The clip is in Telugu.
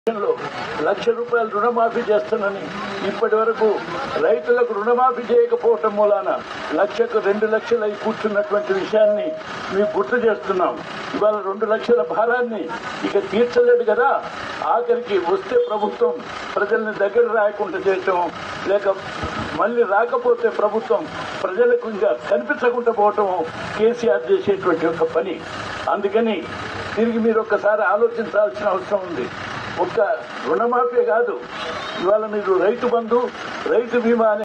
లో లక్ష రూపాయలు రుణమాఫీ చేస్తానని ఇప్పటి వరకు రైతులకు రుణమాఫీ చేయకపోవటం మూలాన లక్షకు రెండు లక్షలు అయి కూర్చున్నటువంటి విషయాన్ని మీకు గుర్తు చేస్తున్నాం ఇవాళ రెండు లక్షల భారాన్ని ఇక తీర్చలేడు కదా ఆఖరికి వస్తే ప్రభుత్వం ప్రజల్ని దగ్గర రాయకుండా చేయటం లేక మళ్ళీ రాకపోతే ప్రభుత్వం ప్రజలకు ఇంకా కనిపించకుండా పోవటం కేసీఆర్ చేసేటువంటి ఒక పని అందుకని తిరిగి మీరు ఒక్కసారి ఆలోచించాల్సిన అవసరం ఉంది ఒక్క రుణమాఫీ కాదు ఇవాళ మీరు రైతు బంధు రైతు బీమా అనే